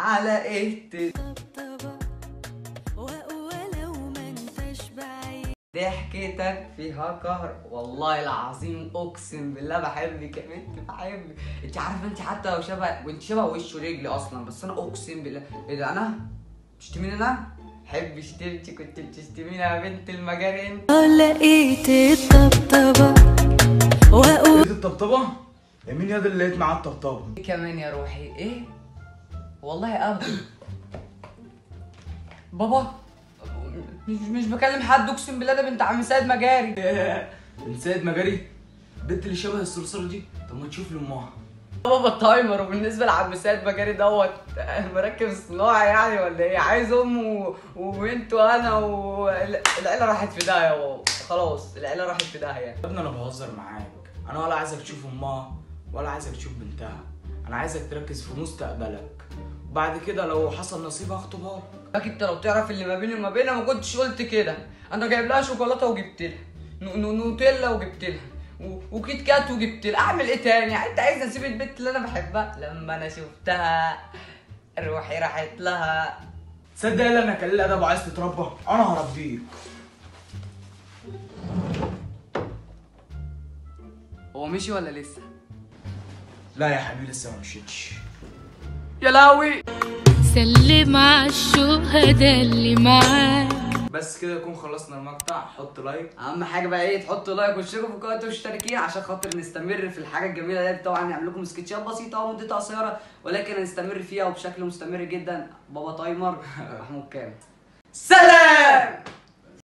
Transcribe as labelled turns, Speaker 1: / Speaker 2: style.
Speaker 1: على ايه ت-
Speaker 2: طبطبة ولو ما انتش بعيد
Speaker 1: ضحكتك فيها قهر والله العظيم اقسم بالله بحبك يا بنت بحبك انت عارفه انت حتى لو شبه وانت شبه وش ورجلي اصلا بس انا اقسم بالله ايه ده انا بتشتميني انا حب شتمتي كنت بتشتميني يا بنت المجاري انت
Speaker 2: لقيت الطبطبة وأقول
Speaker 3: لقيت الطبطبه يا مين يا ده اللي لقيت معاه الطبطبه
Speaker 1: إيه كمان يا روحي ايه والله ابدا بابا مش مش بكلم حد اقسم بالله ده بنت عم سيد مجاري
Speaker 3: من سيد مجاري البنت اللي شبه الصرصار دي طب ما تشوف لامها
Speaker 1: بابا التايمر وبالنسبه لعم سيد مجاري دوت مركب صناعي يعني ولا ايه عايز امه وبنت وانا والعيله راحت في داهيه يا بابا خلاص العيله راحت في داهيه
Speaker 3: يا ابني انا بهزر معاك انا ولا عايزك تشوف امها ولا عايزك تشوف بنتها انا عايزك تركز في مستقبلك وبعد كده لو حصل نصيب هخطبها لك
Speaker 1: لكن انت لو تعرف اللي ما بيني وما بينها ما كنتش قلت كده انا جايب لها شوكولاته وجبت لها نو- نو- نوتيلا وجبت لها و- وكيت كات وجبت لها اعمل ايه تاني يعني انت عايز اسيب البنت اللي انا بحبها لما انا شفتها روحي راحت لها
Speaker 3: تصدق اللي انا كان ابو عايز تتربى انا هربيك
Speaker 1: هو مشي ولا لسه
Speaker 3: لا يا حبيبي لسه ما مشيتش
Speaker 1: يا لهوي
Speaker 2: سلم على الشهداء اللي معاك
Speaker 3: بس كده يكون خلصنا المقطع حط لايك
Speaker 1: اهم حاجه بقى ايه تحطوا لايك وتشتركوا في القناه وتشتركين عشان خاطر نستمر في الحاجه الجميله دي طبعا نعمل لكم سكتشات بسيطه ومدتها قصيره ولكن هنستمر فيها وبشكل مستمر جدا بابا تايمر محمود كامل سلام